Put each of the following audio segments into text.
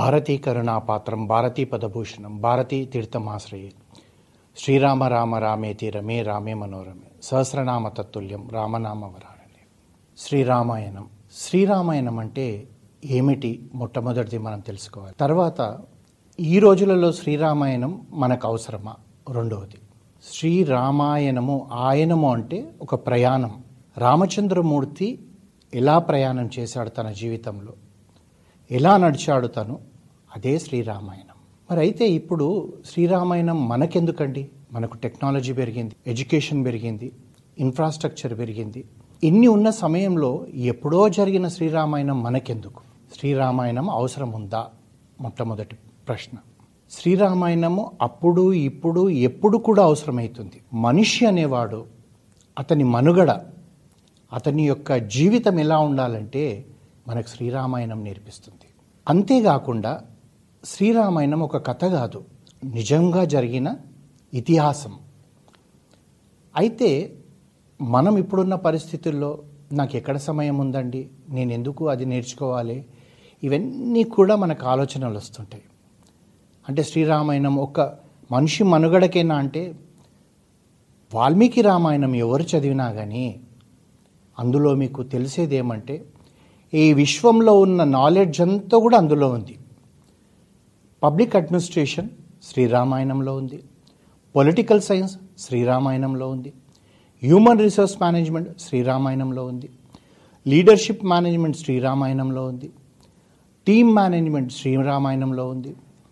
భారతీ కరుణాపాత్రం భారతీ పదభూషణం భారతీ తీర్థమాశ్రయే శ్రీరామ రామ రామేతి రమే రామే మనోరమే సహస్రనామ తత్తుల్యం రామనామ వరాణనే శ్రీరామాయణం శ్రీరామాయణం అంటే ఏమిటి మొట్టమొదటిది మనం తెలుసుకోవాలి తర్వాత ఈ రోజులలో శ్రీరామాయణం మనకు అవసరమా రెండవది శ్రీరామాయణము ఆయనము అంటే ఒక ప్రయాణం రామచంద్రమూర్తి ఎలా ప్రయాణం చేశాడు తన జీవితంలో ఎలా నడిచాడు తను అదే శ్రీరామాయణం మరి అయితే ఇప్పుడు శ్రీరామాయణం మనకెందుకండి మనకు టెక్నాలజీ పెరిగింది ఎడ్యుకేషన్ పెరిగింది ఇన్ఫ్రాస్ట్రక్చర్ పెరిగింది ఇన్ని ఉన్న సమయంలో ఎప్పుడో జరిగిన శ్రీరామాయణం మనకెందుకు శ్రీరామాయణం అవసరం ఉందా మొట్టమొదటి ప్రశ్న శ్రీరామాయణము అప్పుడు ఇప్పుడు ఎప్పుడు కూడా అవసరమవుతుంది మనిషి అనేవాడు అతని మనుగడ అతని యొక్క జీవితం ఎలా ఉండాలంటే మనకు శ్రీరామాయణం నేర్పిస్తుంది అంతేకాకుండా శ్రీరామాయణం ఒక కథ కాదు నిజంగా జరిగిన ఇతిహాసం అయితే మనం ఇప్పుడున్న పరిస్థితుల్లో నాకు ఎక్కడ సమయం ఉందండి నేను ఎందుకు అది నేర్చుకోవాలి ఇవన్నీ కూడా మనకు ఆలోచనలు వస్తుంటాయి అంటే శ్రీరామాయణం ఒక మనిషి మనుగడకేనా అంటే వాల్మీకి రామాయణం ఎవరు చదివినా కానీ అందులో మీకు తెలిసేది ఏమంటే ఈ విశ్వంలో ఉన్న నాలెడ్జ్ అంతా కూడా అందులో ఉంది పబ్లిక్ అడ్మినిస్ట్రేషన్ శ్రీరామాయణంలో ఉంది పొలిటికల్ సైన్స్ శ్రీరామాయణంలో ఉంది హ్యూమన్ రిసోర్స్ మేనేజ్మెంట్ శ్రీరామాయణంలో ఉంది లీడర్షిప్ మేనేజ్మెంట్ శ్రీరామాయణంలో ఉంది టీమ్ మేనేజ్మెంట్ శ్రీరామాయణంలో ఉంది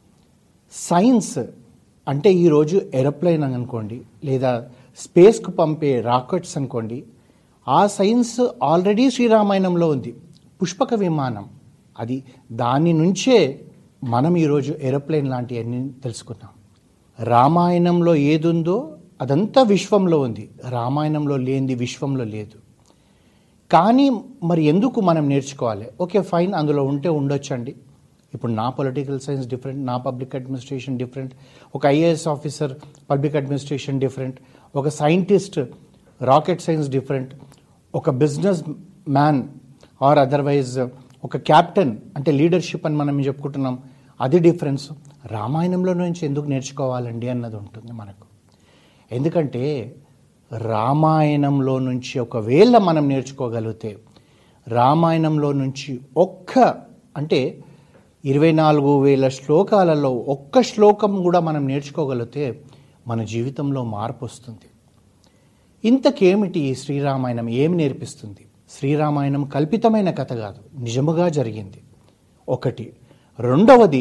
సైన్స్ అంటే ఈరోజు ఏరోప్లేన్ అనుకోండి లేదా స్పేస్కు పంపే రాకెట్స్ అనుకోండి ఆ సైన్స్ ఆల్రెడీ శ్రీరామాయణంలో ఉంది పుష్పక విమానం అది దాని నుంచే మనం ఈరోజు ఏరోప్లేన్ లాంటివన్నీ తెలుసుకున్నాం రామాయణంలో ఏదుందో అదంతా విశ్వంలో ఉంది రామాయణంలో లేనిది విశ్వంలో లేదు కానీ మరి ఎందుకు మనం నేర్చుకోవాలి ఓకే ఫైన్ అందులో ఉంటే ఉండొచ్చండి ఇప్పుడు నా పొలిటికల్ సైన్స్ డిఫరెంట్ నా పబ్లిక్ అడ్మినిస్ట్రేషన్ డిఫరెంట్ ఒక IAS officer public administration different ఒక సైంటిస్ట్ రాకెట్ సైన్స్ డిఫరెంట్ ఒక బిజినెస్ మ్యాన్ ఆర్ అదర్వైజ్ ఒక క్యాప్టెన్ అంటే లీడర్షిప్ అని మనం చెప్పుకుంటున్నాం అది డిఫరెన్స్ రామాయణంలో నుంచి ఎందుకు నేర్చుకోవాలండి అన్నది ఉంటుంది మనకు ఎందుకంటే రామాయణంలో నుంచి ఒకవేళ మనం నేర్చుకోగలిగితే రామాయణంలో నుంచి ఒక్క అంటే ఇరవై నాలుగు వేల శ్లోకాలలో ఒక్క శ్లోకం కూడా మనం నేర్చుకోగలిగితే మన జీవితంలో మార్పు వస్తుంది ఇంతకేమిటి ఈ శ్రీరామాయణం ఏమి నేర్పిస్తుంది శ్రీరామాయణం కల్పితమైన కథ కాదు నిజముగా జరిగింది ఒకటి రెండవది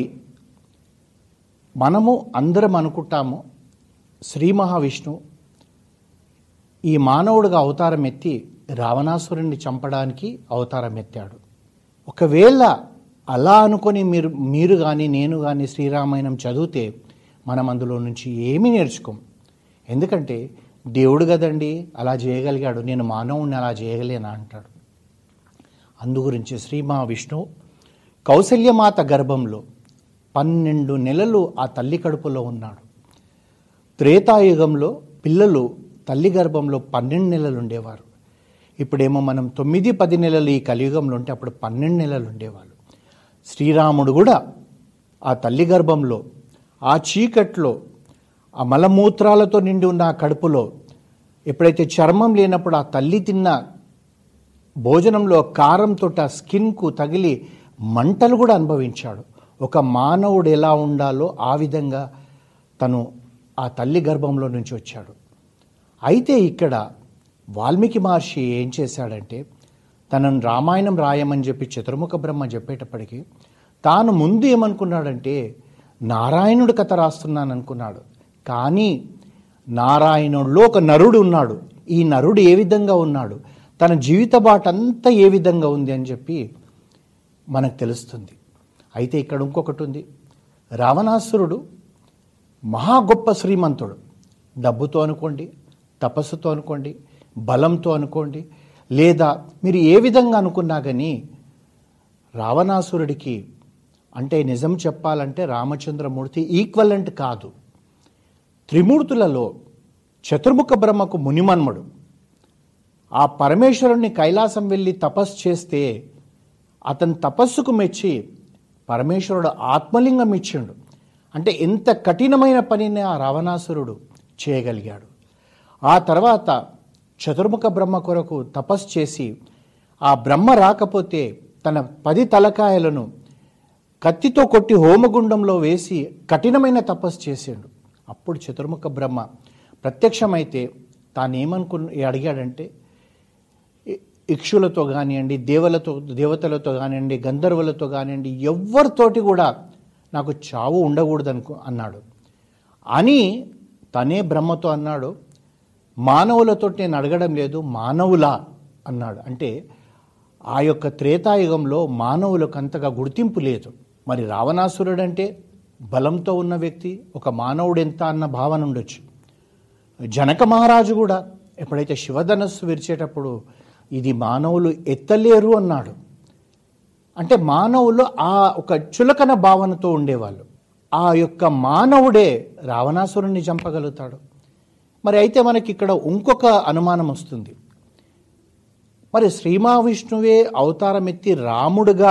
మనము అందరం అనుకుంటాము శ్రీ మహావిష్ణువు ఈ మానవుడిగా అవతారం ఎత్తి రావణాసురుణ్ణి చంపడానికి అవతారం ఎత్తాడు ఒకవేళ అలా అనుకొని మీరు మీరు కానీ నేను కానీ శ్రీరామాయణం చదివితే మనం అందులో నుంచి ఏమీ నేర్చుకోం ఎందుకంటే దేవుడు కదండి అలా చేయగలిగాడు నేను మానవుణ్ణి అలా చేయగలేనా అంటాడు అందుగురించి శ్రీ మహావిష్ణువు కౌసల్యమాత గర్భంలో పన్నెండు నెలలు ఆ తల్లి కడుపులో ఉన్నాడు త్రేతాయుగంలో పిల్లలు తల్లి గర్భంలో పన్నెండు నెలలు ఉండేవారు ఇప్పుడేమో మనం తొమ్మిది పది నెలలు ఈ కలియుగంలో ఉంటే అప్పుడు పన్నెండు నెలలు ఉండేవాళ్ళు శ్రీరాముడు కూడా ఆ తల్లి గర్భంలో ఆ చీకట్లో ఆ మలమూత్రాలతో నిండి ఉన్న ఆ కడుపులో ఎప్పుడైతే చర్మం లేనప్పుడు ఆ తల్లి తిన్న భోజనంలో కారంతో ఆ స్కిన్కు తగిలి మంటలు కూడా అనుభవించాడు ఒక మానవుడు ఎలా ఉండాలో ఆ విధంగా తను ఆ తల్లి గర్భంలో నుంచి వచ్చాడు అయితే ఇక్కడ వాల్మీకి మహర్షి ఏం చేశాడంటే తనను రామాయణం రాయమని చెప్పి చతుర్ముఖ బ్రహ్మ చెప్పేటప్పటికి తాను ముందు ఏమనుకున్నాడంటే నారాయణుడు కథ రాస్తున్నాను అనుకున్నాడు కానీ నారాయణుడిలో ఒక నరుడు ఉన్నాడు ఈ నరుడు ఏ విధంగా ఉన్నాడు తన జీవిత బాటంతా ఏ విధంగా ఉంది అని చెప్పి మనకు తెలుస్తుంది అయితే ఇక్కడ ఇంకొకటి ఉంది రావణాసురుడు మహా గొప్ప శ్రీమంతుడు డబ్బుతో అనుకోండి తపస్సుతో అనుకోండి బలంతో అనుకోండి లేదా మీరు ఏ విధంగా అనుకున్నా కానీ రావణాసురుడికి అంటే నిజం చెప్పాలంటే రామచంద్రమూర్తి ఈక్వలెంట్ కాదు త్రిమూర్తులలో చతుర్ముఖ బ్రహ్మకు మునిమన్మడు ఆ పరమేశ్వరుణ్ణి కైలాసం వెళ్ళి తపస్సు చేస్తే అతని తపస్సుకు మెచ్చి పరమేశ్వరుడు ఆత్మలింగం ఇచ్చిండు అంటే ఎంత కఠినమైన పనిని ఆ రావణాసురుడు చేయగలిగాడు ఆ తర్వాత చతుర్ముఖ బ్రహ్మ కొరకు తపస్సు చేసి ఆ బ్రహ్మ రాకపోతే తన పది తలకాయలను కత్తితో కొట్టి హోమగుండంలో వేసి కఠినమైన తపస్సు చేసాడు అప్పుడు చతుర్ముఖ బ్రహ్మ ప్రత్యక్షమైతే తానేమనుకు అడిగాడంటే ఇ- ఇక్షులతో కానివ్వండి దేవలతో దేవతలతో కానివ్వండి గంధర్వులతో కానివ్వండి ఎవరితోటి కూడా నాకు చావు ఉండకూడదు అనుకో అన్నాడు అని తనే బ్రహ్మతో అన్నాడు మానవులతో నేను అడగడం లేదు మానవులా అన్నాడు అంటే ఆ యొక్క త్రేతాయుగంలో మానవులకు అంతగా గుర్తింపు లేదు మరి రావణాసురుడు అంటే బలంతో ఉన్న వ్యక్తి ఒక మానవుడు ఎంత అన్న భావన ఉండొచ్చు జనక మహారాజు కూడా ఎప్పుడైతే శివధనస్సు విరిచేటప్పుడు ఇది మానవులు ఎత్తలేరు అన్నాడు అంటే మానవులు ఆ ఒక చులకన భావనతో ఉండేవాళ్ళు ఆ యొక్క మానవుడే రావణాసురుణ్ణి చంపగలుగుతాడు మరి అయితే మనకి ఇక్కడ ఇంకొక అనుమానం వస్తుంది మరి శ్రీ మహావిష్ణువే అవతారం ఎత్తి రాముడుగా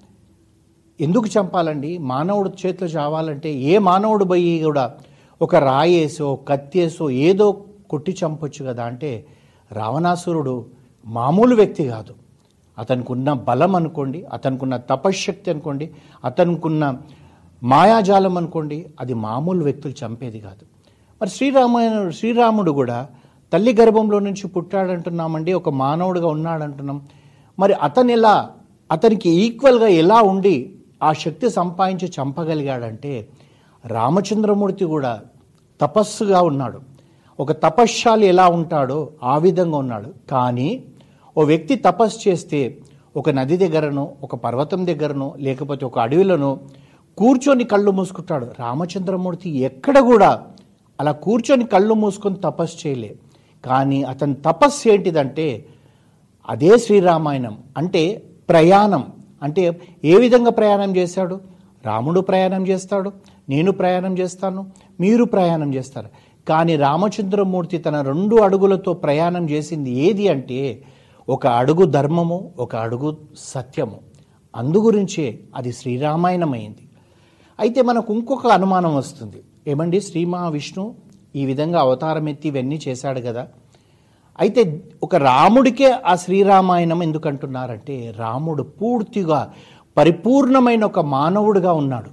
ఎందుకు చంపాలండి మానవుడు చేతిలో చావాలంటే ఏ మానవుడు పోయి కూడా ఒక రాయేసో కత్తేసో ఏదో కొట్టి చంపొచ్చు కదా అంటే రావణాసురుడు మామూలు వ్యక్తి కాదు అతనికి ఉన్న బలం అనుకోండి అతనికి ఉన్న తపశ్శక్తి అనుకోండి అతనికి ఉన్న మాయాజాలం అనుకోండి అది మామూలు వ్యక్తులు చంపేది కాదు మరి శ్రీరామాయణ శ్రీరాముడు కూడా తల్లి గర్భంలో నుంచి పుట్టాడంటున్నామండి ఒక మానవుడిగా ఉన్నాడంటున్నాం మరి అతను ఎలా అతనికి ఈక్వల్గా ఎలా ఉండి ఆ శక్తి సంపాదించి చంపగలిగాడంటే రామచంద్రమూర్తి కూడా తపస్సుగా ఉన్నాడు ఒక తపశ్శాలి ఎలా ఉంటాడో ఆ విధంగా ఉన్నాడు కానీ ఓ వ్యక్తి తపస్సు చేస్తే ఒక నది దగ్గరనో ఒక పర్వతం దగ్గరనో లేకపోతే ఒక అడవిలోనో కూర్చొని కళ్ళు మూసుకుంటాడు రామచంద్రమూర్తి ఎక్కడ కూడా అలా కూర్చొని కళ్ళు మూసుకొని తపస్సు చేయలే కానీ అతని తపస్సు ఏంటిదంటే అదే శ్రీరామాయణం అంటే ప్రయాణం అంటే ఏ విధంగా ప్రయాణం చేశాడు రాముడు ప్రయాణం చేస్తాడు నేను ప్రయాణం చేస్తాను మీరు ప్రయాణం చేస్తారు కానీ రామచంద్రమూర్తి తన రెండు అడుగులతో ప్రయాణం చేసింది ఏది అంటే ఒక అడుగు ధర్మము ఒక అడుగు సత్యము అందుగురించే అది శ్రీరామాయణమైంది అయితే మనకు ఇంకొక అనుమానం వస్తుంది ఏమండి శ్రీ మహావిష్ణు ఈ విధంగా అవతారం ఎత్తి ఇవన్నీ చేశాడు కదా అయితే ఒక రాముడికే ఆ శ్రీరామాయణం ఎందుకు అంటున్నారంటే రాముడు పూర్తిగా పరిపూర్ణమైన ఒక మానవుడిగా ఉన్నాడు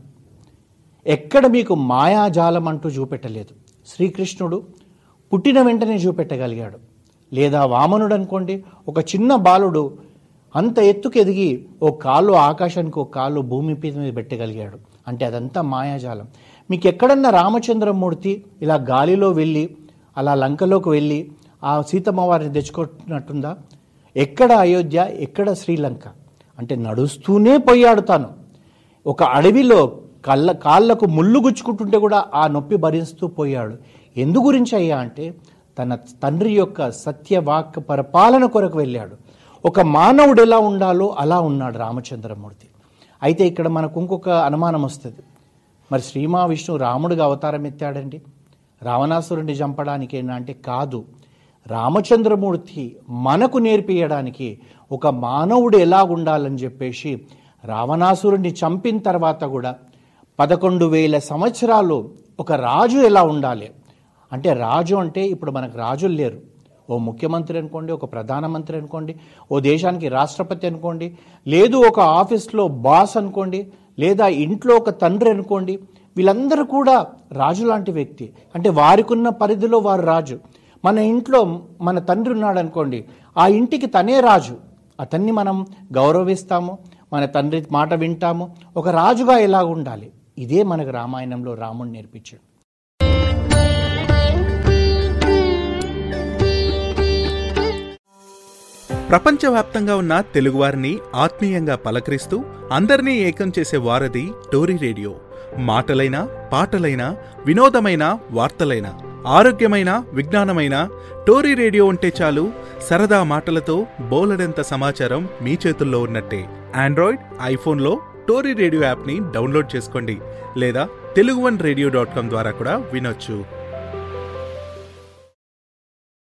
ఎక్కడ మీకు మాయాజాలం అంటూ చూపెట్టలేదు శ్రీకృష్ణుడు పుట్టిన వెంటనే చూపెట్టగలిగాడు లేదా వామనుడు అనుకోండి ఒక చిన్న బాలుడు అంత ఎత్తుకు ఎదిగి ఓ కాళ్ళు ఆకాశానికి ఒక కాళ్ళు భూమి మీద పెట్టగలిగాడు అంటే అదంతా మాయాజాలం మీకు ఎక్కడన్నా రామచంద్రమూర్తి ఇలా గాలిలో వెళ్ళి అలా లంకలోకి వెళ్ళి ఆ సీతమ్మ వారిని తెచ్చుకుంటున్నట్టుందా ఎక్కడ అయోధ్య ఎక్కడ శ్రీలంక అంటే నడుస్తూనే పోయాడు తాను ఒక అడవిలో కళ్ళ కాళ్ళకు ముళ్ళు గుచ్చుకుంటుంటే కూడా ఆ నొప్పి భరిస్తూ పోయాడు ఎందు గురించి అయ్యా అంటే తన తండ్రి యొక్క సత్యవాక్ పరిపాలన కొరకు వెళ్ళాడు ఒక మానవుడు ఎలా ఉండాలో అలా ఉన్నాడు రామచంద్రమూర్తి అయితే ఇక్కడ మనకు ఇంకొక అనుమానం వస్తుంది మరి శ్రీ మహావిష్ణువు రాముడిగా అవతారం ఎత్తాడండి రావణాసురుడిని చంపడానికేనా అంటే కాదు రామచంద్రమూర్తి మనకు నేర్పియడానికి ఒక మానవుడు ఎలా ఉండాలని చెప్పేసి రావణాసురుడిని చంపిన తర్వాత కూడా పదకొండు వేల సంవత్సరాలు ఒక రాజు ఎలా ఉండాలి అంటే రాజు అంటే ఇప్పుడు మనకు రాజులు లేరు ఓ ముఖ్యమంత్రి అనుకోండి ఒక ప్రధానమంత్రి అనుకోండి ఓ దేశానికి రాష్ట్రపతి అనుకోండి లేదు ఒక ఆఫీస్లో బాస్ అనుకోండి లేదా ఇంట్లో ఒక తండ్రి అనుకోండి వీళ్ళందరూ కూడా రాజు లాంటి వ్యక్తి అంటే వారికున్న పరిధిలో వారు రాజు మన ఇంట్లో మన తండ్రి ఉన్నాడు అనుకోండి ఆ ఇంటికి తనే రాజు అతన్ని మనం గౌరవిస్తాము మన తండ్రి మాట వింటాము ఒక రాజుగా ఎలా ఉండాలి ఇదే మనకు రామాయణంలో రాముడు నేర్పించాడు ప్రపంచవ్యాప్తంగా ఉన్న తెలుగువారిని ఆత్మీయంగా పలకరిస్తూ అందరినీ ఏకం చేసే వారధి టోరీ రేడియో మాటలైన పాటలైన వినోదమైన వార్తలైన ఆరోగ్యమైన విజ్ఞానమైన టోరీ రేడియో ఉంటే చాలు సరదా మాటలతో బోలెడంత సమాచారం మీ చేతుల్లో ఉన్నట్టే ఆండ్రాయిడ్ ఐఫోన్లో టోరీ రేడియో యాప్ని డౌన్లోడ్ చేసుకోండి లేదా Telugu one radio dot com ద్వారా కూడా వినొచ్చు